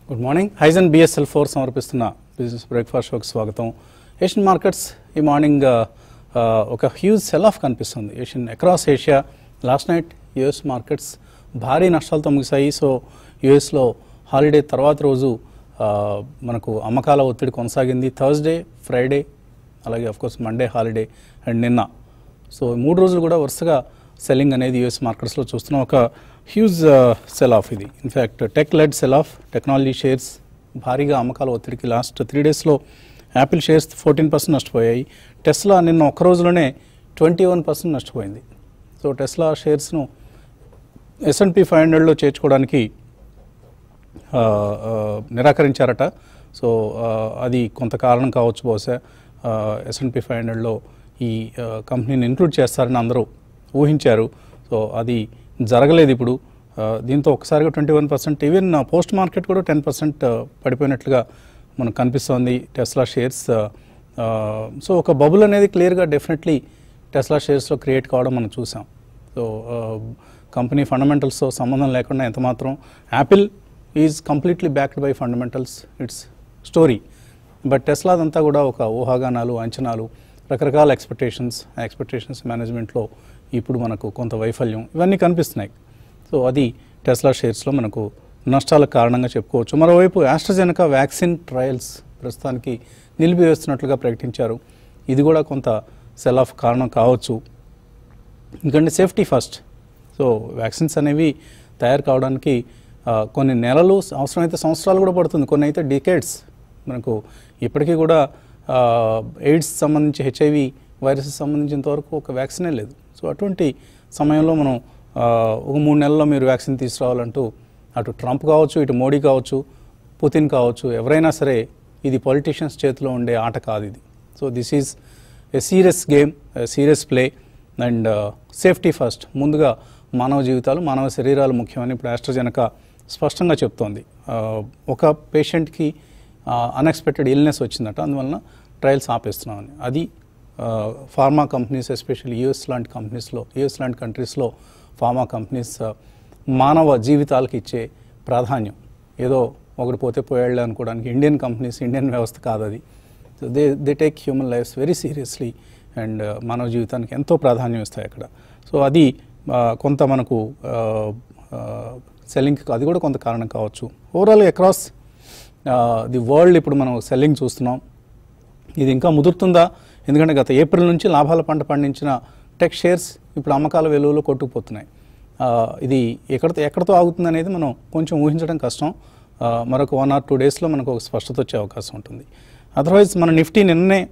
Good morning హైజన్ BSL four సమర్పిస్తున్న business breakfast షోకి స్వాగతం ఏషియన్ మార్కెట్స్ ఈ మార్నింగ్ ఆ, ఆ, ఒక హ్యూజ్ సెల్ ఆఫ్ కనిపిస్తుంది Asian across Asia last night US markets భారీ నష్టాలతో ముగిశాయి సో యుఎస్లో హాలిడే తర్వాత రోజు ఆ, మనకు అమ్మకాల ఒత్తిడి కొనసాగింది థర్స్డే ఫ్రైడే అలాగే కోర్స్ మండే హాలిడే అండ్ నిన్న సో మూడు రోజులు కూడా వరుసగా సెల్లింగ్ అనేది యూఎస్ మార్కెట్స్లో చూస్తున్నాం ఒక హ్యూజ్ సెల్ ఆఫ్ ఇది in fact tech led sell off technology shares భారీగా అమ్మకాల ఒత్తిడికి లాస్ట్ త్రీ డేస్లో యాపిల్ షేర్స్ ఫోర్టీన్ పర్సెంట్ నష్టపోయాయి టెస్లా నిన్న ఒక్క రోజులోనే ట్వంటీ వన్ పర్సెంట్ నష్టపోయింది సో టెస్లా షేర్స్ను ఎస్ఎన్పి ఫైవ్ హండ్రెడ్లో చేర్చుకోవడానికి ఆ, ఆ, నిరాకరించారట సో ఆ, అది కొంత కారణం కావచ్చు బహుశా ఎస్ఎన్పి ఫైవ్ హండ్రెడ్లో ఈ ఆ, కంపెనీని ఇంక్లూడ్ చేస్తారని అందరూ ఊహించారు సో అది జరగలేదు ఇప్పుడు ఆ, దీంతో ఒకసారిగా twenty one percent even post market కూడా టెన్ పర్సెంట్ పడిపోయినట్లుగా మనకు కనిపిస్తోంది టెస్లా షేర్స్ సో ఒక బబుల్ అనేది క్లియర్గా డెఫినెట్లీ టెస్లా షేర్స్లో క్రియేట్ కావడం మనం చూసాం సో కంపెనీ ఫండమెంటల్స్తో సంబంధం లేకుండా ఎంత మాత్రం Apple is completely backed by fundamentals it's story but టెస్లాదంతా కూడా ఒక ఊహాగానాలు అంచనాలు రకరకాల ఎక్స్పెక్టేషన్స్ ఆ ఎక్స్పెక్టేషన్స్ మేనేజ్మెంట్లో ఇప్పుడు మనకు కొంత వైఫల్యం ఇవన్నీ కనిపిస్తున్నాయి సో అది టెస్లా షేర్స్లో మనకు నష్టాలకు కారణంగా చెప్పుకోవచ్చు మరోవైపు ఆస్ట్రజెనకా వ్యాక్సిన్ ట్రయల్స్ ప్రస్తుతానికి నిలిపివేస్తున్నట్లుగా ప్రకటించారు ఇది కూడా కొంత సెల్ ఆఫ్ కారణం కావచ్చు ఎందుకంటే సేఫ్టీ ఫస్ట్ సో వ్యాక్సిన్స్ అనేవి తయారు కావడానికి ఆ, కొన్ని నెలలు అవసరమైతే సంవత్సరాలు కూడా పడుతుంది కొన్ని అయితే డికేడ్స్ మనకు ఇప్పటికీ కూడా ఆ, ఎయిడ్స్ సంబంధించి హెచ్ఐవి వైరస్ సంబంధించినంత వరకు ఒక వ్యాక్సినే లేదు సో అటువంటి సమయంలో మనం ఆ, ఒక మూడు నెలల్లో మీరు వ్యాక్సిన్ తీసుకురావాలంటూ అటు ట్రంప్ కావచ్చు ఇటు మోడీ కావచ్చు పుతిన్ కావచ్చు ఎవరైనా సరే ఇది పొలిటీషియన్స్ చేతిలో ఉండే ఆట కాదు ఇది so this is a serious game serious play and safety first ముందుగా మానవ జీవితాలు మానవ శరీరాలు ముఖ్యమని ఇప్పుడు ఆస్ట్రజనక స్పష్టంగా చెప్తోంది ఆ, ఒక పేషెంట్కి అన్ఎక్స్పెక్టెడ్ ఇల్నెస్ వచ్చిందట అందువలన ట్రయల్స్ ఆపేస్తున్నామని అది ఫార్మా కంపెనీస్ ఎస్పెషల్లీ యూఎస్ లాంటి కంపెనీస్లో యూఎస్ లాంటి కంట్రీస్లో ఫార్మా కంపెనీస్ మానవ జీవితాలకు ఇచ్చే ప్రాధాన్యం ఏదో ఒకటి పోతే పోయాళ్ళే అనుకోవడానికి ఇండియన్ కంపెనీస్ ఇండియన్ వ్యవస్థ కాదు అది so they they take human lifes very seriously and మానవ జీవితానికి ఎంతో ప్రాధాన్యం ఇస్తాయి అక్కడ సో అది ఆ, కొంత మనకు సెల్లింగ్ అది కూడా కొంత కారణం కావచ్చు ఓవరాల్ అక్రాస్ ది వరల్డ్ ఇప్పుడు మనం సెల్లింగ్ చూస్తున్నాం ఇది ఇంకా ముదురుతుందా ఎందుకంటే గత ఏప్రిల్ నుంచి లాభాల పంట పండించిన టెక్ షేర్స్ ఇప్పుడు అమ్మకాల వెలువలో కొట్టుకుపోతున్నాయి ఆ, ఇది ఎక్కడితో ఎక్కడితో ఆగుతుంది అనేది మనం కొంచెం ఊహించడం కష్టం ఆ, మరొక వన్ ఆర్ టూ డేస్లో మనకు ఒక స్పష్టత వచ్చే అవకాశం ఉంటుంది అదర్వైజ్ మన నిఫ్టీ నిన్నే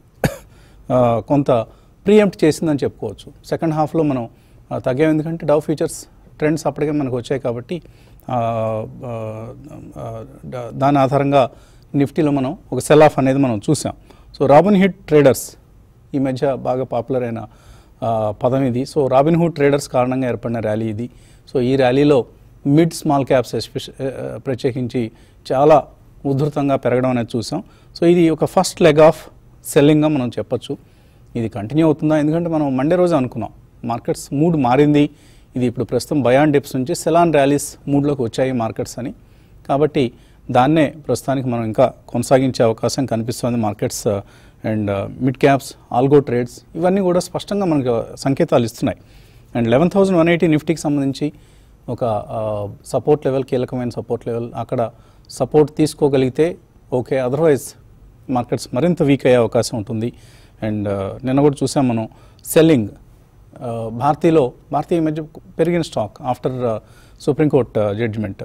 ఆ, కొంత ప్రీఎంప్ట్ చేసిందని చెప్పుకోవచ్చు సెకండ్ హాఫ్లో మనం ఆ, తగ్గాం ఎందుకంటే డవ్ ఫ్యూచర్స్ ట్రెండ్స్ అప్పటికే మనకు వచ్చాయి కాబట్టి ఆ, ఆ, ఆ, దా- దాని ఆధారంగా నిఫ్టీలో మనం ఒక సెల్ ఆఫ్ అనేది మనం చూసాం సో రాబిన్ హిట్ ట్రేడర్స్ ఈ మధ్య బాగా పాపులర్ అయిన ఆ, పదం ఇది సో రాబిన్ హుడ్ ట్రేడర్స్ కారణంగా ఏర్పడిన ర్యాలీ ఇది సో ఈ ర్యాలీలో మిడ్ స్మాల్ క్యాప్స్ ఎస్పెష ప్రత్యేకించి చాలా ఉధృతంగా పెరగడం అనేది చూసాం సో ఇది ఒక ఫస్ట్ లెగ్ ఆఫ్ సెల్లింగ్గా మనం చెప్పొచ్చు ఇది కంటిన్యూ అవుతుందా ఎందుకంటే మనం మండే రోజు అనుకున్నాం మార్కెట్స్ మూడ్ మారింది ఇది ఇప్పుడు ప్రస్తుతం బయాన్ డిప్స్ నుంచి సెలాన్ ర్యాలీస్ మూడ్లోకి వచ్చాయి మార్కెట్స్ అని కాబట్టి దాన్నే ప్రస్తుతానికి మనం ఇంకా కొనసాగించే అవకాశం కనిపిస్తుంది markets and mid caps algo trades ఇవన్నీ కూడా స్పష్టంగా మనకు సంకేతాలు ఇస్తున్నాయి and eleven thousand one eighty నిఫ్టీకి సంబంధించి ఒక సపోర్ట్ లెవెల్ కీలకమైన సపోర్ట్ లెవెల్ అక్కడ సపోర్ట్ తీసుకోగలిగితే ఓకే అదర్వైజ్ మార్కెట్స్ మరింత వీక్ అయ్యే అవకాశం ఉంటుంది అండ్ నిన్న కూడా చూసాం మనం సెల్లింగ్ భారతీయలో భారతీయ ఈ మధ్య పెరిగిన stock after supreme court judgment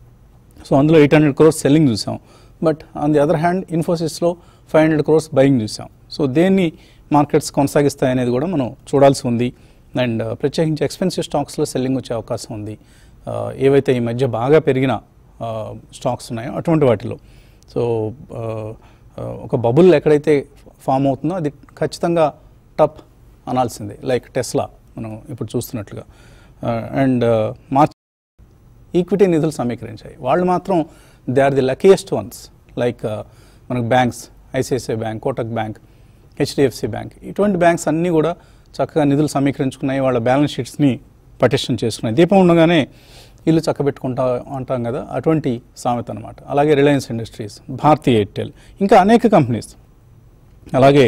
so అందులో ఎయిట్ హండ్రెడ్ క్రోర్స్ సెల్లింగ్ చూసాం but on the other hand ఇన్ఫోసిస్లో ఫైవ్ హండ్రెడ్ క్రోర్స్ బయింగ్ చూసాం సో దేన్ని మార్కెట్స్ కొనసాగిస్తాయనేది కూడా మనం చూడాల్సి ఉంది అండ్ ప్రత్యేకించి ఎక్స్పెన్సివ్ స్టాక్స్లో సెల్లింగ్ వచ్చే అవకాశం ఉంది ఆ, ఏవైతే ఈ మధ్య బాగా పెరిగిన స్టాక్స్ ఉన్నాయో అటువంటి వాటిలో సో ఆ, ఆ, ఒక బబుల్ ఎక్కడైతే ఫామ్ అవుతుందో అది ఖచ్చితంగా టప్ అనాల్సిందే లైక్ టెస్లా మనం ఇప్పుడు చూస్తున్నట్లుగా అండ్ మార్చ్ ఈక్విటీ నిధులు సమీకరించాయి వాళ్ళు మాత్రం they are the luckiest ones like మనకు banks ICICI bank Kotak bank HDFC bank ఇటువంటి బ్యాంక్స్ అన్నీ కూడా చక్కగా నిధులు సమీకరించుకున్నాయి వాళ్ళ బ్యాలెన్స్ షీట్స్ని పటిష్టం చేసుకున్నాయి దీపం ఉండగానే ఇల్లు చక్కబెట్టుకుంటా అంటాం కదా అటువంటి సామెత అనమాట అలాగే రిలయన్స్ ఇండస్ట్రీస్ భారతీ ఎయిర్టెల్ ఇంకా అనేక కంపెనీస్ అలాగే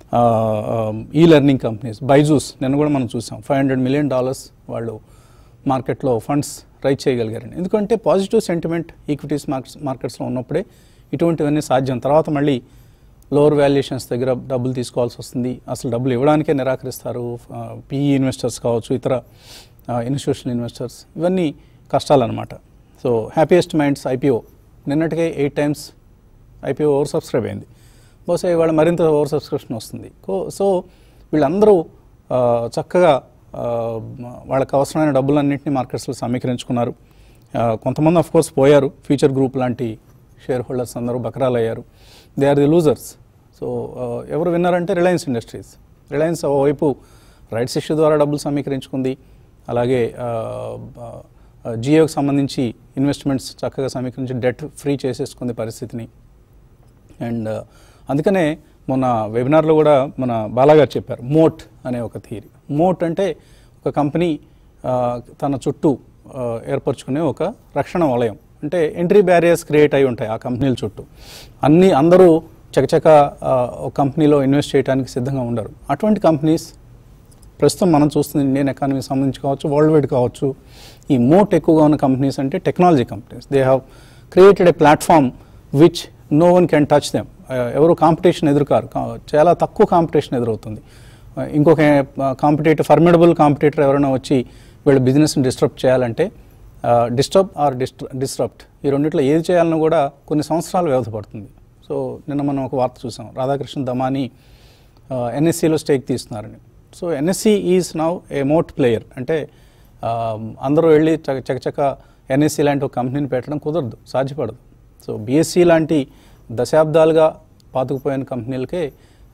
ఈ లెర్నింగ్ కంపెనీస్ బైజూస్ నిన్న కూడా మనం చూసాం ఫైవ్ హండ్రెడ్ మిలియన్ డాలర్స్ వాళ్ళు మార్కెట్లో ఫండ్స్ రైజ్ చేయగలిగారండి ఎందుకంటే పాజిటివ్ సెంటిమెంట్ ఈక్విటీస్ మార్కెట్స్ మార్కెట్స్లో ఉన్నప్పుడే ఇటువంటివన్నీ సాధ్యం తర్వాత మళ్ళీ లోవర్ వాల్యుయేషన్స్ దగ్గర డబ్బులు తీసుకోవాల్సి వస్తుంది అసలు డబ్బులు ఇవ్వడానికే నిరాకరిస్తారు పీఈ ఇన్వెస్టర్స్ కావచ్చు ఇతర ఇన్స్టిట్యూషనల్ ఇన్వెస్టర్స్ ఇవన్నీ కష్టాలన్నమాట సో హ్యాపీయెస్ట్ మైండ్స్ ఐపీఓ నిన్నటికే eight times IPO oversubscribe అయింది బహుశా ఇవాళ మరింత ఓవర్ సబ్స్క్రిప్షన్ వస్తుంది కో- సో వీళ్ళందరూ ఆ, చక్కగా ఆ, వాళ్ళకి అవసరమైన డబ్బులన్నింటినీ మార్కెట్స్లో సమీకరించుకున్నారు ఆ, కొంతమంది ఆఫ్ కోర్స్ పోయారు ఫ్యూచర్ గ్రూప్ లాంటి షేర్ హోల్డర్స్ అందరూ బకరాలు అయ్యారు they are the losers so ఆ, ఎవరు విన్నారంటే రిలయన్స్ ఇండస్ట్రీస్ రిలయన్స్ ఓవైపు రైట్స్ ఇష్యూ ద్వారా డబ్బులు సమీకరించుకుంది అలాగే ఆ, ఆ, జియోకి సంబంధించి ఇన్వెస్ట్మెంట్స్ చక్కగా సమీకరించి డెట్ ఫ్రీ చేసేసుకుంది పరిస్థితిని అండ్ అందుకనే మొన్న వెబినార్లో కూడా మన బాలాగారు చెప్పారు మోట్ అనే ఒక థియరీ మోట్ అంటే ఒక కంపెనీ ఆ, తన చుట్టూ ఆ, ఏర్పరచుకునే ఒక రక్షణ వలయం అంటే ఎంట్రీ బ్యారియర్స్ క్రియేట్ అయి ఉంటాయి ఆ కంపెనీల చుట్టూ అన్ని అందరూ చకచక ఆ, ఒక కంపెనీలో ఇన్వెస్ట్ చేయడానికి సిద్ధంగా ఉండరు అటువంటి కంపెనీస్ ప్రస్తుతం మనం చూస్తుంది ఇండియన్ ఎకానమీకి సంబంధించి కావచ్చు వరల్డ్ వైడ్ కావచ్చు ఈ మోట్ ఎక్కువగా ఉన్న కంపెనీస్ అంటే technology companies they have created a platform which no one can touch them ఎవరు కాంపిటీషన్ ఎదురుకారు కా- చాలా తక్కువ కాంపిటీషన్ ఎదురవుతుంది Uh, ఇంకొక కాంపిటేటివ్ ఫర్మిడబుల్ కాంపిటేటర్ ఎవరైనా వచ్చి వీళ్ళ బిజినెస్ని డిస్టర్బ్ చేయాలంటే డిస్టర్బ్ ఆర్ డిస్ట డిస్టర్బ్ట్ ఈ రెండిట్లో ఏది చేయాలన్నా కూడా కొన్ని సంవత్సరాలు వ్యవధి పడుతుంది సో నిన్న మనం ఒక వార్త చూసాం రాధాకృష్ణ దమాని ఎన్ఎస్సిలో స్టేక్ తీస్తున్నారని so NSE is now a moat player అంటే ఆ, అందరూ వెళ్ళి చక చకచక ఎన్ఎస్సి లాంటి ఒక కంపెనీని పెట్టడం కుదరదు సాధ్యపడదు సో బిఎస్సి లాంటి దశాబ్దాలుగా పాతుకుపోయిన కంపెనీలకే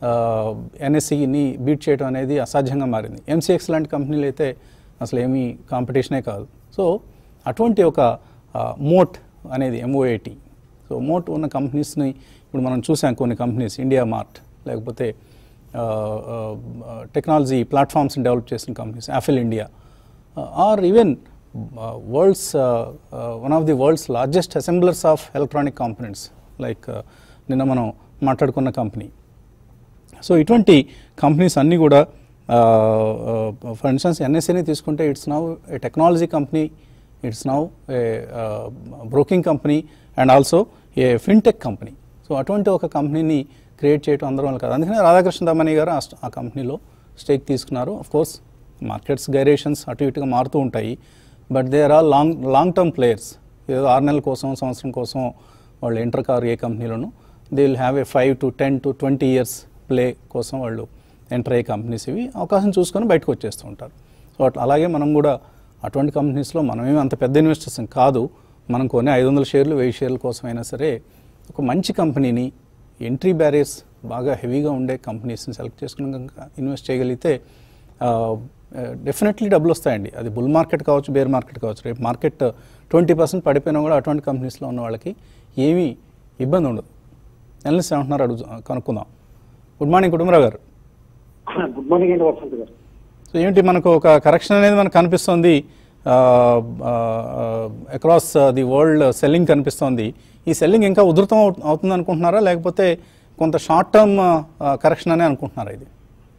ఎన్ఎస్సిని బీట్ చేయడం అనేది అసాధ్యంగా మారింది ఎంసీఎక్స్ లాంటి కంపెనీలు అయితే అసలు ఏమీ కాంపిటీషనే కాదు సో అటువంటి ఒక మోట్ అనేది ఎంఓఏటి సో మోట్ ఉన్న కంపెనీస్ని ఇప్పుడు మనం చూసాం కొన్ని కంపెనీస్ ఇండియా మార్ట్ లేకపోతే టెక్నాలజీ ప్లాట్ఫామ్స్ని డెవలప్ చేసిన companies Apple India are even world's one of the world's largest assemblers of electronic components like నిన్న మనం మాట్లాడుకున్న కంపెనీ సో ఇటువంటి కంపెనీస్ అన్నీ కూడా ఫర్ ఇన్స్టెన్స్ ఎన్ఎస్ఏని తీసుకుంటే it's now a technology company it's now a broking company and also a fintech company so అటువంటి ఒక కంపెనీని క్రియేట్ చేయడం అందరం వల్ల కాదు అందుకనే రాధాకృష్ణ దమని గారు ఆ st- ఆ కంపెనీలో స్టేక్ తీసుకున్నారు ఆఫ్ కోర్స్ మార్కెట్స్ గైరేషన్స్ అటు ఇటుగా మారుతూ ఉంటాయి but they are all long long term players ఏదో ఆరు నెలల కోసం సంవత్సరం కోసం వాళ్ళు ఎంటర్ కారు ఏ కంపెనీలోనూ they will have a five to ten to twenty years play కోసం వాళ్ళు ఎంటర్ అయ్యే కంపెనీస్ ఇవి అవకాశం చూసుకొని బయటకు వచ్చేస్తూ ఉంటారు సో అట్లా అలాగే మనం కూడా అటువంటి కంపెనీస్లో మనమేమి అంత పెద్ద ఇన్వెస్టర్స్ కాదు మనం కొన్ని ఐదు వందల షేర్లు వెయ్యి షేర్ల కోసం అయినా సరే ఒక మంచి కంపెనీని ఎంట్రీ బ్యారియర్స్ బాగా హెవీగా ఉండే కంపెనీస్ని సెలెక్ట్ చేసుకుని కనుక ఇన్వెస్ట్ చేయగలిగితే డెఫినెట్లీ డబ్బులు వస్తాయండి అది బుల్ మార్కెట్ కావచ్చు బేర్ మార్కెట్ కావచ్చు రేపు మార్కెట్ ట్వంటీ పర్సెంట్ పడిపోయినా కూడా అటువంటి కంపెనీస్లో ఉన్న వాళ్ళకి ఏమీ ఇబ్బంది ఉండదు ఎనలిస్ట్ ఏమంటున్నారు అడుగు కనుక్కుందాం గుడ్ మార్నింగ్ కుటుంబరావు గారు గుడ్ మార్నింగ్ అండి వసంత్ గారు సో ఏంటి మనకు ఒక కరెక్షన్ అనేది మనకు కనిపిస్తుంది అక్రాస్ ది వరల్డ్ సెల్లింగ్ కనిపిస్తోంది ఈ సెల్లింగ్ ఇంకా ఉధృతం అవు- అవుతుంది అనుకుంటున్నారా లేకపోతే కొంత షార్ట్ టర్మ్ కరెక్షన్ అనే అనుకుంటున్నారా ఇది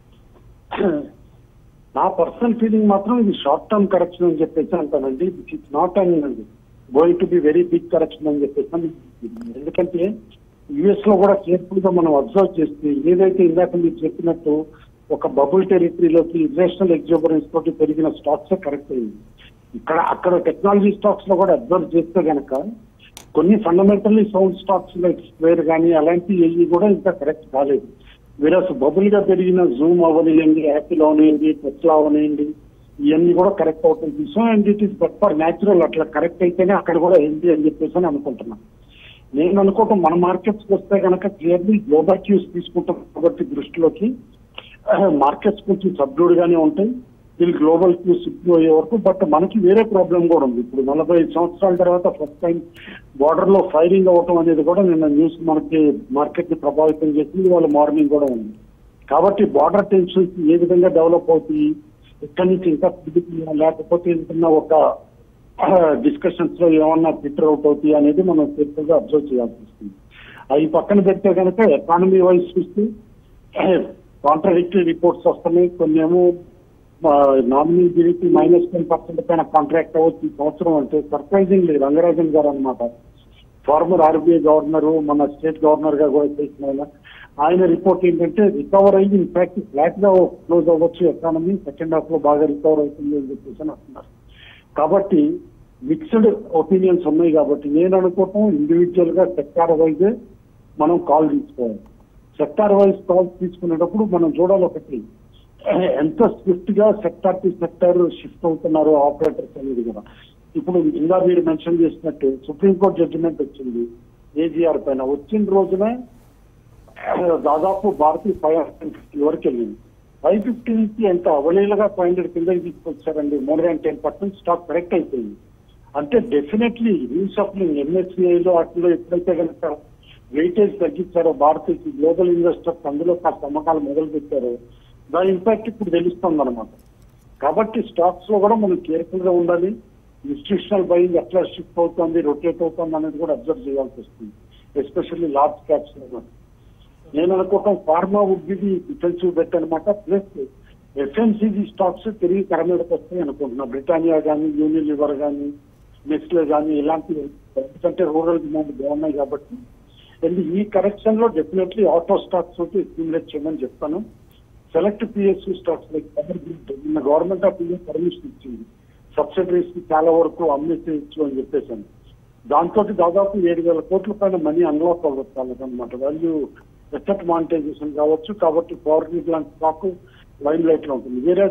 నా పర్సనల్ ఫీలింగ్ మాత్రం ఇది షార్ట్ టర్మ్ కరెక్షన్ అని చెప్పేసి అంటానండి it is not an going to be very big correction అని చెప్పేసి అని ఎందుకంటే యుఎస్ లో కూడా కేర్ఫుల్ గా మనం అబ్జర్వ్ చేస్తే ఏదైతే ఇందాక మీరు చెప్పినట్టు ఒక బబుల్ టెరిటరీలోకి ఇర్రేషనల్ ఎగ్జోబరెన్స్ తోటి పెరిగిన స్టాక్స్ కరెక్ట్ అయింది ఇక్కడ అక్కడ టెక్నాలజీ స్టాక్స్ లో కూడా అబ్జర్వ్ చేస్తే గనక కొన్ని fundamentally sound stocks like square కానీ అలాంటి ఏవి కూడా ఇంకా కరెక్ట్ కాలేదు వీరస్ బబుల్ గా పెరిగిన జూమ్ అవనియండి యాపిల్ అవనియండి టెస్లా అవనియండి ఇవన్నీ కూడా కరెక్ట్ అవుతుంది చూసాం and it is but for natural అట్లా కరెక్ట్ అయితేనే అక్కడ కూడా ఏంటి అని చెప్పేసి అని అనుకుంటున్నాను నేను అనుకోవటం మన మార్కెట్స్ వస్తే కనుక క్లియర్లీ గ్లోబల్ క్యూస్ తీసుకుంటాం కాబట్టి దృష్టిలోకి మార్కెట్స్ కొంచెం సబ్డ్యూడ్ గానే ఉంటాయి వీళ్ళు గ్లోబల్ క్యూస్ ఇంప్రూవ్ అయ్యే వరకు బట్ మనకి వేరే ప్రాబ్లం కూడా ఉంది ఇప్పుడు నలభై ఐదు సంవత్సరాల తర్వాత ఫస్ట్ టైం బార్డర్ లో ఫైరింగ్ అవటం అనేది కూడా నిన్న న్యూస్ మనకి మార్కెట్ ని ప్రభావితం చేసింది వాళ్ళ మార్నింగ్ కూడా ఉంది కాబట్టి బార్డర్ టెన్షన్స్ ఏ విధంగా డెవలప్ అవుతాయి ఎక్కడి నుంచి ఇంకా పెరుగుతుందా లేకపోతే ఏదైనా ఒక డిస్కషన్స్ లో ఏమన్నా ఫిటర్ అవుట్ అవుతాయి అనేది మనం కేర్ఫుల్ గా అబ్జర్వ్ చేయాల్సి వస్తుంది అవి పక్కన పెడితే కనుక ఎకానమీ వైజ్ చూస్తే కాంట్రాడిక్టరీ రిపోర్ట్స్ వస్తున్నాయి కొన్ని ఏమో nominal GDP minus ten percent పైన కాంట్రాక్ట్ అవ్వచ్చు ఈ సంవత్సరం అంటే సర్ప్రైజింగ్ లేదు రంగరాజన్ గారు అనమాట ఫార్మర్ ఆర్బీఐ గవర్నర్ మన స్టేట్ గవర్నర్ గా కూడా చేసిన ఆయన ఆయన రిపోర్ట్ ఏంటంటే రికవర్ అయ్యి ఇన్ఫాక్ట్ ఫ్లాట్ గా క్లోజ్ అవ్వచ్చు ఎకానమీ సెకండ్ హాఫ్ లో బాగా రికవర్ అవుతుంది అని చెప్పేసి అని అంటున్నారు కాబట్టి మిక్స్డ్ ఒపీనియన్స్ ఉన్నాయి కాబట్టి నేను అనుకోవటం ఇండివిజువల్ గా సెక్టార్ వైజ్ మనం కాల్ తీసుకోవాలి సెక్టార్ వైజ్ కాల్ తీసుకునేటప్పుడు మనం చూడాలి ఒకటి ఎంత స్విఫ్ట్ గా సెక్టార్ టు సెక్టార్ షిఫ్ట్ అవుతున్నారు ఆపరేటర్స్ అనేది కూడా ఇప్పుడు ఇంకా మీరు మెన్షన్ చేసినట్టు సుప్రీంకోర్టు జడ్జిమెంట్ వచ్చింది ఏజీఆర్ పైన వచ్చిన రోజునే దాదాపు భారతీయ ఫైవ్ హండ్రెడ్ ఫిఫ్టీ వరకు వెళ్ళింది ఫైవ్ ఫిఫ్టీ నుంచి ఎంత అవలీలగా ఫైవ్ హండ్రెడ్ కిందకి తీసుకొచ్చారండి more than ten percent stock correct అయిపోయింది అంటే డెఫినెట్లీ రీసప్లింగ్ ఎంఎస్సిఐలో అట్లో ఎప్పుడైతే కనుక వెయిటేజ్ తగ్గించారో భారతీయ గ్లోబల్ ఇన్వెస్టర్స్ అందులో కాస్త అమ్మకాలు మొదలు పెట్టారో దాని ఇంపాక్ట్ ఇప్పుడు తెలుస్తుంది అనమాట కాబట్టి స్టాక్స్ లో కూడా మనం కేర్ఫుల్ గా ఉండాలి ఇన్స్టిట్యూషనల్ బయింగ్ ఎట్లా షిఫ్ట్ అవుతుంది రొటేట్ అవుతుంది అనేది కూడా అబ్జర్వ్ చేయాల్సి వస్తుంది ఎస్పెషల్లీ లార్జ్ క్యాప్స్ నేను అనుకోవటం pharma would be the defensive bet అనమాట ప్లస్ ఎఫ్ఎంసీజీ స్టాక్స్ తిరిగి తెర మీదకి వస్తాయి అనుకుంటున్నా బ్రిటానియా కానీ యూనిలివర్ కానీ నెస్లే కానీ ఇలాంటి ఎందుకంటే రూరల్ డిమాండ్ బాగున్నాయి కాబట్టి అండ్ ఈ కరెక్షన్ లో డెఫినెట్లీ ఆటో స్టాక్స్ తోటి స్టిమ్యులేట్ చేయమని చెప్తాను select PSU stocks like Power Grid నిన్న గవర్నమెంట్ ఆఫ్ ఇండియా పర్మిషన్ ఇచ్చింది సబ్సిడరీస్ కి చాలా వరకు అమ్మేసేయచ్చు అని చెప్పేసాను దాంతో దాదాపు ఏడు వేల కోట్ల పైన మనీ అన్లాక్ అవ్వచ్చు అనమాట వాల్యూ ఎసెట్ మానిటైజేషన్ కావచ్చు కాబట్టి పవర్ గ్రిడ్ లాంటి స్టాక్ లైన్ లైట్ లో ఉంటుంది వేరే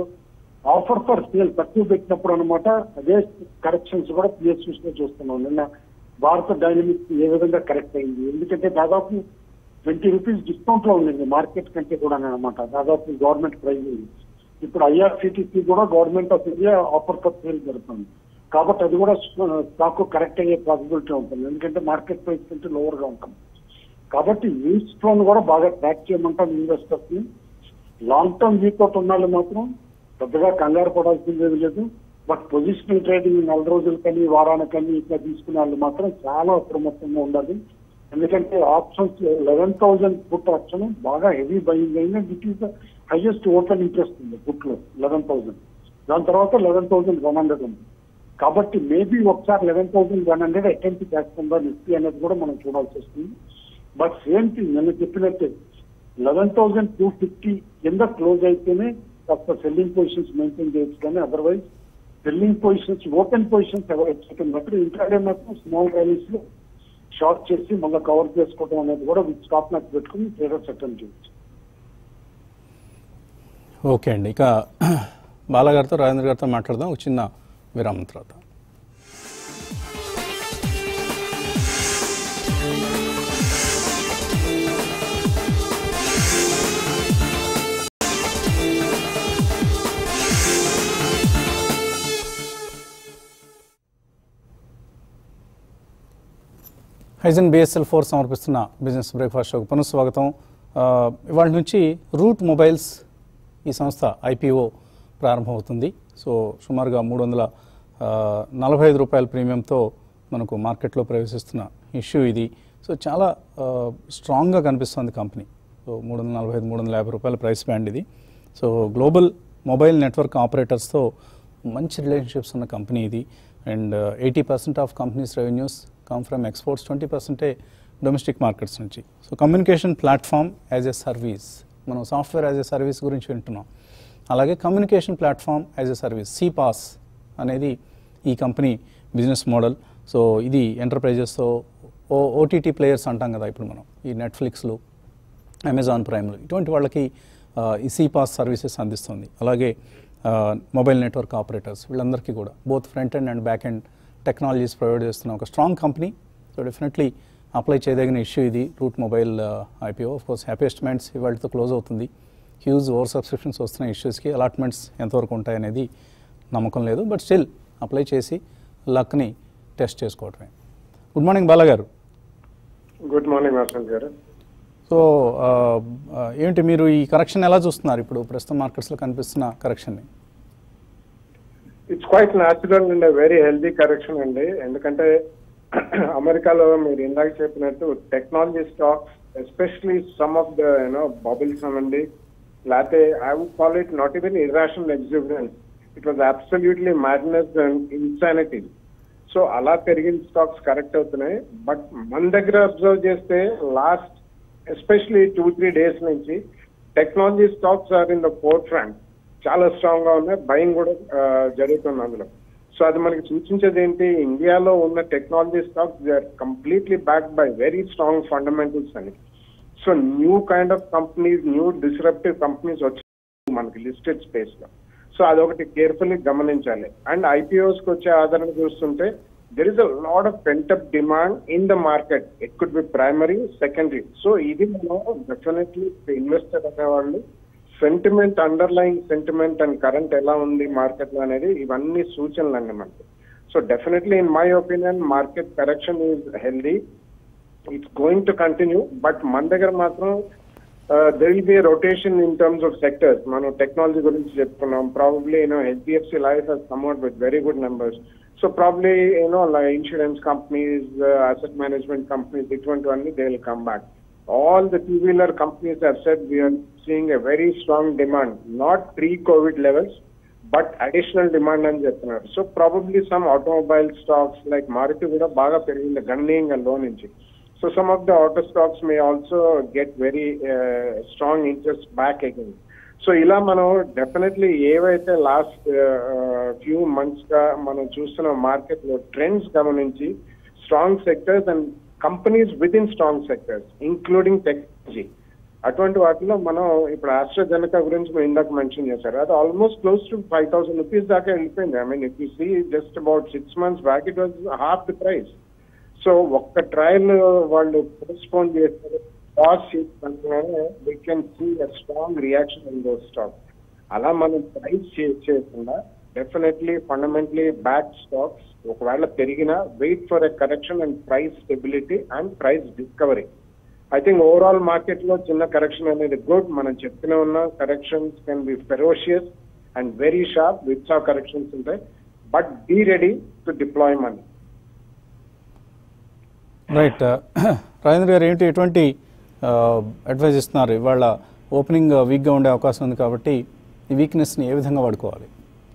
ఆఫర్ ఫర్ సేల్ తక్కువ పెట్టినప్పుడు అనమాట అదే కరెక్షన్స్ కూడా పిఎస్యూస్ లో చూస్తున్నాం నిన్న భారత డైనమిక్స్ ఏ విధంగా కరెక్ట్ అయింది ఎందుకంటే దాదాపు ట్వంటీ రూపీస్ డిస్కౌంట్ లో ఉండింది మార్కెట్ కంటే కూడా అనమాట దాదాపు గవర్నమెంట్ ప్రైస్ ఇప్పుడు ఐఆర్సిటిసి కూడా government of India offer for sale జరుగుతుంది కాబట్టి అది కూడా స్టాక్ కరెక్ట్ అయ్యే పాసిబిలిటీ ఉంటుంది ఎందుకంటే మార్కెట్ ప్రైస్ కంటే లోవర్ గా ఉంటుంది కాబట్టి న్యూస్ ఫ్లోన్ కూడా బాగా ట్రాక్ చేయమంటాం ఇన్వెస్టర్స్ ని లాంగ్ టర్మ్ వ్యూ తోటి ఉన్న మాత్రం పెద్దగా కంగారు పడాల్సింది లేదు బట్ పొజిషనల్ ట్రేడింగ్ నెల రోజులకని వారానికని ఇట్లా తీసుకునే వాళ్ళు మాత్రం చాలా అప్రమత్తంగా ఉండాలి ఎందుకంటే options eleven thousand put option బాగా హెవీ బయింగ్ అయింది it is the highest open interest ఉంది పుట్ లో లెవెన్ థౌసండ్ దాని తర్వాత లెవెన్ థౌసండ్ వన్ హండ్రెడ్ ఉంది కాబట్టి మేబీ ఒకసారి eleven thousand one hundred attempt చేస్తుందా నిఫ్టీ అనేది కూడా మనం చూడాల్సి వస్తుంది బట్ సేమ్ థింగ్ నేను చెప్పినట్టే లెవెన్ థౌసండ్ టూ ఫిఫ్టీ కింద క్లోజ్ అయితేనే కాస్త సెల్లింగ్ పొజిషన్స్ మెయింటైన్ చేయొచ్చు కానీ otherwise selling positions open positions ఎవరు బట్టి ఇంట్రాడే మాత్రం స్మాల్ ర్యాలీస్ లో షార్ట్ చేసి మళ్ళీ కవర్ చేసుకోవడం అనేది కూడా విత్ స్టాప్ నాకు పెట్టుకుని ట్రేడర్స్ అటెండ్ చేయొచ్చు ఓకే అండి ఇక బాలాగారితో రాజేంద్ర గారితో మాట్లాడదాం ఒక చిన్న విరామం తర్వాత హైజన్ బిఎస్ఎల్ ఫోర్ సమర్పిస్తున్న బిజినెస్ బ్రేక్ఫాస్ట్ షోకు పునఃస్వాగతం ఆ, ఇవాళ నుంచి రూట్ మొబైల్స్ ఈ సంస్థ ఐపీఓ ప్రారంభమవుతుంది సో సుమారుగా మూడు వందల ఆ, నలభై ఐదు రూపాయల ప్రీమియంతో మనకు మార్కెట్లో ప్రవేశిస్తున్న ఇష్యూ ఇది సో చాలా ఆ, స్ట్రాంగ్గా కనిపిస్తుంది కంపెనీ సో మూడు వందల నలభై ఐదు మూడు వందల యాభై రూపాయల ప్రైస్ బ్యాండ్ ఇది సో గ్లోబల్ మొబైల్ నెట్వర్క్ ఆపరేటర్స్తో మంచి రిలేషన్షిప్స్ ఉన్న కంపెనీ ఇది and eighty percent of companies revenues come from exports twenty పర్సెంటే డొమెస్టిక్ మార్కెట్స్ నుంచి so communication platform as a service మనం సాఫ్ట్వేర్ యాజ్ ఎ సర్వీస్ గురించి వింటున్నాం అలాగే communication platform as a service CPaaS అనేది ఈ కంపెనీ బిజినెస్ మోడల్ సో ఇది ఎంటర్ప్రైజెస్తో ఓ OTT players అంటాం కదా ఇప్పుడు మనం ఈ నెట్ఫ్లిక్స్లు అమెజాన్ ప్రైమ్లు ఇటువంటి వాళ్ళకి ఆ, ఈ సిపాస్ సర్వీసెస్ అందిస్తుంది అలాగే ఆ, మొబైల్ నెట్వర్క్ ఆపరేటర్స్ వీళ్ళందరికీ కూడా both front end and back end technologies provide చేస్తున్న ఒక strong company so definitely apply చేయదగిన ఇష్యూ ఇది Route Mobile IPO of course Happiest Minds ఇవాళతో క్లోజ్ అవుతుంది హ్యూజ్ ఓవర్ సబ్స్క్రిప్షన్స్ వస్తున్న ఇష్యూస్కి అలాట్మెంట్స్ ఎంతవరకు ఉంటాయనేది నమ్మకం లేదు బట్ స్టిల్ అప్లై చేసి లక్ని టెస్ట్ చేసుకోవటమే గుడ్ మార్నింగ్ బాలగారు good morning Vasanth garu so ఆ, ఆ, ఏంటి మీరు ఈ కరెక్షన్ ఎలా చూస్తున్నారు ఇప్పుడు ప్రస్తుతం మార్కెట్స్లో కనిపిస్తున్న కరెక్షన్ని it's quite natural and very healthy correction అండి ఎందుకంటే అమెరికాలో మీరు ఇందాక చెప్పినట్టు technology stocks especially some of the you know bubbles అనండి లేకపోతే I would call it not even irrational exuberance it was absolutely madness and insanity so అలా పెరిగిన స్టాక్స్ కరెక్ట్ అవుతున్నాయి బట్ మన దగ్గర అబ్జర్వ్ చేస్తే last especially two three days నుంచి technology stocks are in the forefront చాలా strong గా ఉన్నాయి భయం కూడా ఆ, జరుగుతుంది అందులో సో అది మనకి సూచించేది ఏంటి ఇండియాలో ఉన్న technology stocks they are completely back by very strong fundamentals అని so new kind of companies new disruptive companies వచ్చి మనకి లిస్టెడ్ స్పేస్ లో సో అదొకటి కేర్ఫుల్లీ గమనించాలి అండ్ ఐపీఓస్ కి వచ్చే ఆదరణ చూస్తుంటే there is a lot of pent up demand in the market it could be primary secondary so ఇది మనం డెఫినెట్లీ ఇన్వెస్టర్ అనేవాళ్ళు sentiment underline sentiment and current ఎలా ఉంది మార్కెట్ లో అనేది ఇవన్నీ సూచనలు అండి మనకి so definitely in my opinion market correction is healthy it's going to continue but మన దగ్గర మాత్రం there will be rotation in terms of sectors మనం టెక్నాలజీ గురించి చెప్పుకున్నాం probably you know HDFC Life has come out with very good numbers so probably you know insurance companies asset management companies ఇటువంటివన్నీ they will come back all the two wheeler companies have said we are seeing a very strong demand, not pre-COVID levels, but additional demand అని చెప్తున్నారు so probably some automobile stocks like Maruti కూడా బాగా పెరిగింది గణనీయంగా లో నుంచి so some of the auto stocks may also get very strong interest back again so ఇలా మనం డెఫినెట్లీ ఏవైతే లాస్ట్ ఫ్యూ మంత్స్ గా మనం చూస్తున్న మార్కెట్ లో ట్రెండ్స్ గమనించి strong sectors and companies with in strong sectors including technology అటువంటి వాటిలో మనం ఇప్పుడు ఆస్ట్రాజెనకా గురించి మీరు ఇందాక మెన్షన్ చేశారు అది almost close to five thousand rupees దాకా వెళ్ళిపోయింది I mean if you see just about six months back it was half the price so ఒక్క ట్రయల్ వాళ్ళు పోస్ట్పోన్ చేస్తారు పాస్ చేసిన we can see a strong reaction in those stock అలా మనం price చేయకుండా definitely fundamentally back stocks ఒకవేళ పెరిగినా wait for a correction and price stability and price discovery I think overall market లో చిన్న కరెక్షన్ అనేది గుడ్ మనం చెప్తూనే ఉన్నాం corrections can be ferocious and very sharp with of corrections ఉంటాయి but be ready to deploy money right Rajendra garu ఏంటి ఎటువంటి advise ఇస్తున్నారు ఇవాళ ఓపెనింగ్ వీక్గా ఉండే అవకాశం ఉంది కాబట్టి ఈ వీక్నెస్ని ఏ విధంగా వాడుకోవాలి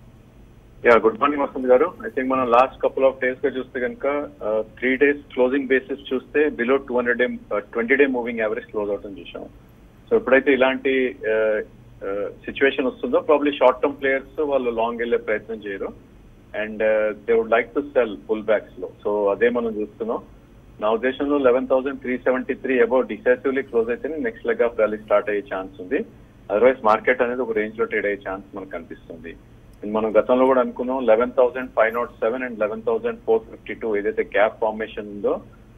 yeah good morning Vasant garu I think మనం లాస్ట్ కపుల్ ఆఫ్ డేస్ గా చూస్తే కనుక త్రీ డేస్ క్లోజింగ్ బేసిస్ చూస్తే below two hundred day twenty day moving average close అవుతుంది చూసాం సో ఎప్పుడైతే ఇలాంటి సిచ్యువేషన్ వస్తుందో ప్రాబ్లీ షార్ట్ టర్మ్ ప్లేయర్స్ వాళ్ళు లాంగ్ వెళ్ళే ప్రయత్నం చేయరు and they would like to sell pullbacks లో సో అదే మనం చూస్తున్నాం నా ఉద్దేశంలో eleven thousand three seventy three about decisively close అయితేనే next leg of rally start అయ్యే ఛాన్స్ ఉంది అదర్వైజ్ మార్కెట్ అనేది ఒక రేంజ్ లో ట్రేడ్ అయ్యే ఛాన్స్ మనకు కనిపిస్తుంది మనం గతంలో కూడా అనుకున్నాం eleven thousand five nought seven and eleven thousand four fifty two ఏదైతే గ్యాప్ ఫార్మేషన్ ఉందో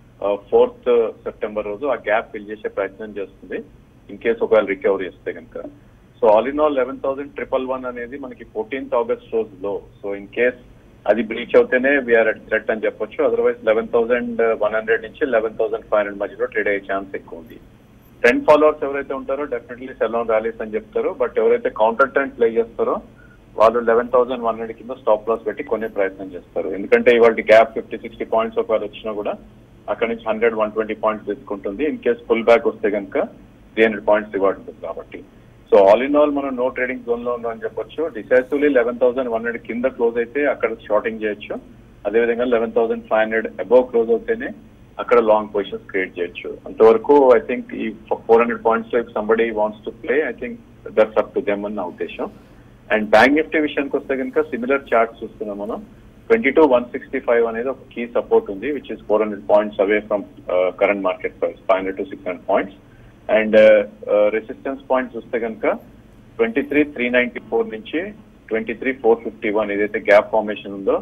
ఫోర్త్ సెప్టెంబర్ రోజు ఆ గ్యాప్ ఫిల్ చేసే ప్రయత్నం చేస్తుంది ఇన్ కేస్ ఒకవేళ రికవరీ వస్తే కనుక so all in all eleven thousand triple one అనేది మనకి ఫోర్టీన్త్ ఆగస్ట్ రోజు లో సో ఇన్ కేస్ అది బ్రీచ్ అవుతేనే వీఆర్ అట్ థ్రెట్ అని చెప్పొచ్చు otherwise eleven thousand one hundred నుంచి లెవెన్ థౌసండ్ ఫైవ్ హండ్రెడ్ మధ్యలో ట్రేడ్ అయ్యే ఛాన్స్ ఎక్కువ ఉంది ట్రెండ్ ఫాలోవర్స్ ఎవరైతే ఉంటారో డెఫినెట్లీ సెల్ ఆన్ ర్యాలీస్ అని చెప్తారు బట్ ఎవరైతే కౌంటర్ ట్రెండ్ ప్లే చేస్తారో వాళ్ళు లెవెన్ థౌసండ్ వన్ హండ్రెడ్ కింద స్టాప్ లాస్ పెట్టి కొనే ప్రయత్నం చేస్తారు ఎందుకంటే ఇవాళ గ్యాప్ ఫిఫ్టీ సిక్స్టీ పాయింట్స్ ఒకవేళ వచ్చినా కూడా అక్కడ నుంచి హండ్రెడ్ వన్ ట్వంటీ పాయింట్స్ తీసుకుంటుంది ఇన్ కేస్ ఫుల్ బ్యాక్ వస్తే కనుక త్రీ హండ్రెడ్ పాయింట్స్ రివార్డ్ ఉంటుంది కాబట్టి సో ఆల్ ఇన్ ఆల్ మనం నో ట్రేడింగ్ జోన్ లో ఉందని చెప్పొచ్చు decisively eleven thousand one hundred కింద క్లోజ్ అయితే అక్కడ షార్టింగ్ చేయొచ్చు అదేవిధంగా eleven thousand five hundred above close అవుతేనే అక్కడ లాంగ్ పొజిషన్స్ క్రియేట్ చేయొచ్చు అంతవరకు ఐ థింక్ ఈ ఫోర్ హండ్రెడ్ పాయింట్స్ లో somebody wants to play I think that's up to them అని నా ఉద్దేశం అండ్ బ్యాంక్ నిఫ్టీ విషయానికి వస్తే కనుక సిమిలర్ చార్ట్ చూస్తున్నాం మనం twenty two one sixty five అనేది ఒక కీ సపోర్ట్ ఉంది which is four hundred points away from current market price five hundred to six hundred points and resistance point చూస్తే కనుక twenty three three ninety four నుంచి twenty three four fifty one ఏదైతే gap formation ఉందో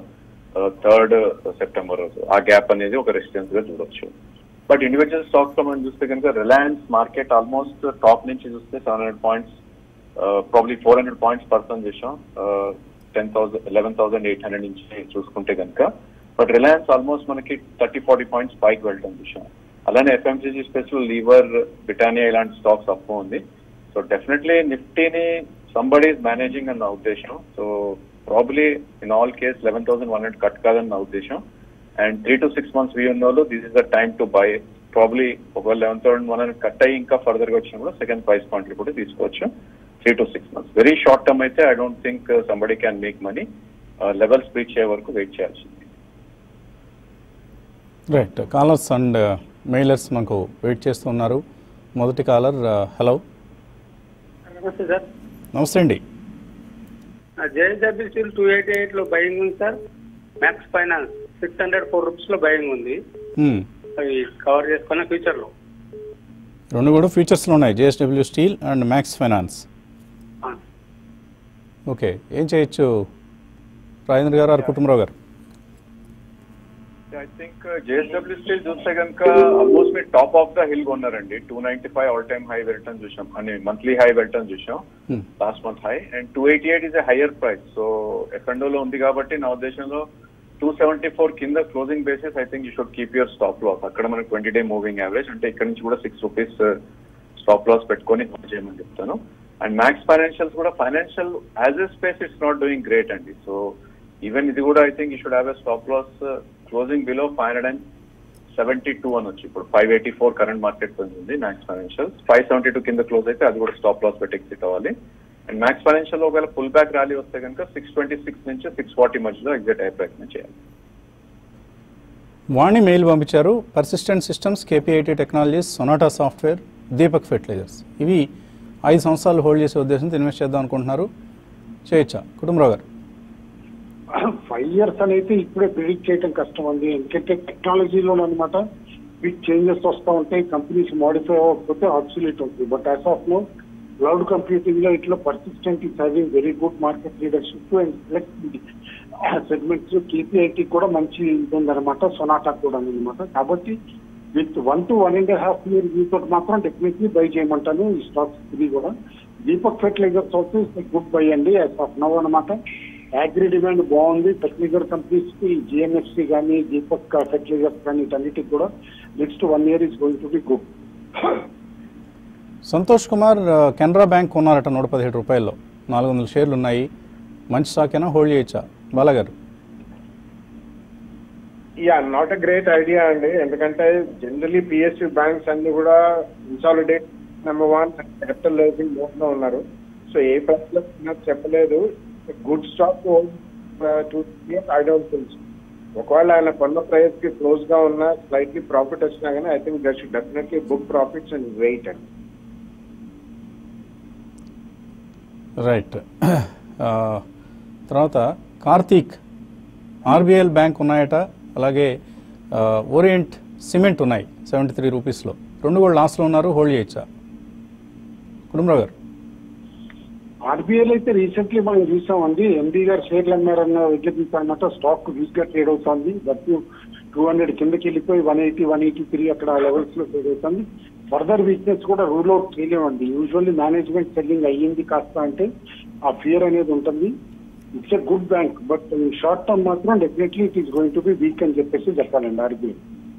third September రోజు ఆ gap అనేది ఒక resistance గా చూడొచ్చు బట్ ఇండివిజువల్ స్టాక్స్ లో మనం చూస్తే కనుక రిలయన్స్ మార్కెట్ ఆల్మోస్ట్ టాప్ నుంచి చూస్తే seven hundred points probably four hundred points person చేసాం ten thousand eleven thousand eight hundred నుంచి చూసుకుంటే కనుక బట్ రిలయన్స్ ఆల్మోస్ట్ మనకి థర్టీ ఫార్టీ పాయింట్స్ పైకి వెళ్ళటం చూసాం అలానే ఎఫ్ఎంసీజీ స్పేస్ లో లీవర్ బ్రిటానియా ఇలాంటి స్టాక్స్ అప్పు ఉంది సో డెఫినెట్లీ నిఫ్టీని సంబడి ఈజ్ మేనేజింగ్ అన్న ఉద్దేశం so probably in all case eleven thousand one hundred cut కాదని నా ఉద్దేశం and three to six months view ఉన్న వాళ్ళు this is the time to buy probably ఒకవేళ eleven thousand one hundred cut అయ్యి ఇంకా ఫర్దర్ గా వచ్చినప్పుడు సెకండ్ ప్రైస్ పాయింట్లు కూడా తీసుకోవచ్చు three to six months very short term అయితే I don't think somebody can make money levels reach అయ్యే వరకు వెయిట్ చేయాల్సింది రైట్ కాలర్స్ అండ్ మెయిలర్స్ మనకు వెయిట్ చేస్తున్నారు మొదటి కాలర్ హలో నమస్తే సార్ నమస్తే అండి JSW steel two eighty eight లో బయింగ్ ఉంది sir max finance six hundred four rupees లో బయింగ్ ఉంది Hmm. అవి కవర్ చేసుకున్న ఫ్యూచర్ లో రెండు కూడా ఫీచర్స్లో ఉన్నాయి JSW steel and max finance ఆ. ఓకే ఏం చేయొచ్చు రాజేంద్ర గారు ఆర్ కుటుంబరావు గారు ఐ థింక్ జేఎస్డబ్ల్యూ స్టీల్ చూస్తే కనుక ఆల్మోస్ట్ మీరు టాప్ ఆఫ్ ద హిల్ కొన్నారండి two ninety five all time high వెళ్ళటం చూసాం అని మంత్లీ హై వెళ్ళటం చూసాం Hmm. Last month high and two eighty eight is a higher price so ఎఫ్ఎండోలో ఉంది కాబట్టి నా ఉద్దేశంలో టూ సెవెంటీ ఫోర్ కింద closing basis I think you should keep your stop loss అక్కడ మనకి ట్వంటీ డే మూవింగ్ యావరేజ్ అంటే ఇక్కడ నుంచి కూడా సిక్స్ రూపీస్ స్టాప్ లాస్ పెట్టుకొని hold చేయమని చెప్తాను అండ్ మ్యాక్స్ ఫైనాన్షియల్స్ కూడా financial as a space it's not doing great అండి సో ఈవెన్ ఇది కూడా I think you should have a stop loss closing below five hundred and seventy two అని వచ్చి ఇప్పుడు five eighty four current market ఉంది max financial five seventy two కింద close అయితే అది కూడా స్టాప్ లాస్ పెట్టి ఎగ్జిట్ అవ్వాలి అండ్ మ్యాక్స్ ఫైనాన్షియల్ ఒకవేళ ఫుల్ బ్యాక్ ర్యాలీ వస్తే కనుక సిక్స్ ట్వంటీ సిక్స్ నుంచి సిక్స్ ఫార్టీ మధ్యలో ఎగ్జిట్ అయ్యే ప్రయత్నం చేయాలి వాణి మెయిల్ పంపించారు Persistent Systems KPIT Technologies Sonata Software Deepak Fertilisers ఇవి ఐదు సంవత్సరాలు హోల్డ్ చేసే ఉద్దేశంతో ఇన్వెస్ట్ చేద్దాం అనుకుంటున్నారు చేయొచ్చా కుటుంబరావు గారు ఫైవ్ ఇయర్స్ అనేది ఇప్పుడే ప్రిడిక్ట్ చేయడం కష్టం అండి ఎందుకంటే టెక్నాలజీలో అనమాట బిగ్ చేంజెస్ వస్తూ ఉంటాయి కంపెనీస్ మాడిఫై అవ్వకపోతే ఆబ్సులేట్ అవుతుంది but as of now cloud computing లో ఇట్లా Persistent is having very good market leadership and select segments KPIT కూడా మంచి ఉందన్నమాట సొనాటా కూడా అనమాట కాబట్టి with one to one and half year వీతో మాత్రం డెఫినెట్లీ బై చేయమంటాను ఈ స్టాక్స్ త్రీ కూడా Deepak Fertilisers also good buy అండి యాజ్ ఆఫ్ నవ్ అనమాట అగ్రి డిమాండ్ బాగుంది టెక్నికల్ కంపెనీస్ కి జిఎంఎఫ్సి కానీ దీపక్ ఫెర్టిలైజర్స్ కానీ వీటన్నిటికి కూడా next one year is going to be good Santosh Kumar ఆ, కెనరా బ్యాంక్ ఉన్నారట నూట పదిహేడు రూపాయల్లో నాలుగు వందల షేర్లు ఉన్నాయి మంచి స్టాక్ అయినా హోల్డ్ చేయొచ్చా బాలాగారు ya not a great idea అండి ఎందుకంటే జనరలీ పిఎస్యూ బ్యాంక్స్ అన్ని కూడా ఇన్సాలిడేట్ number one capital raising mode లో ఉన్నారు సో ఏ ప్రైస్ లో నాకు చెప్పలేదు good stock too I don't think ఒకవేళ ఆయన కొన్న ప్రైస్ కి క్లోజ్ గా ఉన్న స్లైట్లీ ప్రాఫిట్ వచ్చినా కానీ I think that should definitely book profits and wait అండి రైట్ ఆ, తర్వాత కార్తీక్ ఆర్బిఎల్ బ్యాంక్ ఉన్నాయట అలాగే ఆ, ఓరియంట్ సిమెంట్ ఉన్నాయి సెవెంటీ త్రీ రూపీస్లో రెండు కూడా లాస్ట్లో ఉన్నారు హోల్డ్ చేయొచ్చా కుటుంబరావు గారు ఆర్బీఐల్ అయితే రీసెంట్లీ మనం చూసామండి ఎండీ గారు షేర్లు అమ్మారన్న విజ్ఞప్తించారన్నమాట స్టాక్ వీక్ గా ట్రేడ్ అవుతుంది దట్ టూ హండ్రెడ్ కిందకి వెళ్ళిపోయి one eighty one eighty three అక్కడ లెవెల్స్ లో ట్రేడ్ అవుతుంది ఫర్దర్ వీక్నెస్ కూడా రూల్ అవుట్ చేయలేమండి యూజువల్లీ మేనేజ్మెంట్ సెల్లింగ్ అయ్యింది కాస్త అంటే ఆ ఫియర్ అనేది ఉంటుంది it's a good bank but short term మాత్రం definitely it is going to be weak అని చెప్పేసి చెప్పాలండి ఆర్బీఐ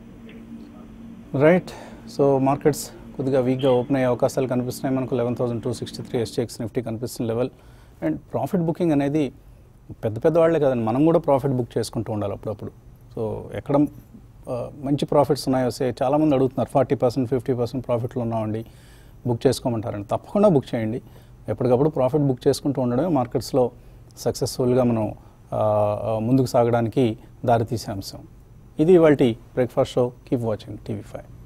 రైట్ సో మార్కెట్స్ కొద్దిగా వీక్గా ఓపెన్ అయ్యే అవకాశాలు కనిపిస్తున్నాయి మనకు eleven thousand two sixty three SGX Nifty కనిపిస్తున్న లెవెల్ అండ్ ప్రాఫిట్ బుకింగ్ అనేది పెద్ద పెద్ద వాళ్ళే కదండి మనం కూడా ప్రాఫిట్ బుక్ చేసుకుంటూ ఉండాలి అప్పుడప్పుడు సో ఎక్కడ ఆ, మంచి ప్రాఫిట్స్ ఉన్నాయో సే చాలామంది అడుగుతున్నారు ఫార్టీ పర్సెంట్ ఫిఫ్టీ పర్సెంట్ ప్రాఫిట్లు ఉన్నామండి బుక్ చేసుకోమంటారండి తప్పకుండా బుక్ చేయండి ఎప్పటికప్పుడు ప్రాఫిట్ బుక్ చేసుకుంటూ ఉండడమే మార్కెట్స్లో సక్సెస్ఫుల్గా మనం ఆ, ఆ, ముందుకు సాగడానికి దారితీసే అంశం ఇది ఇవాళ breakfast show keep watching TV five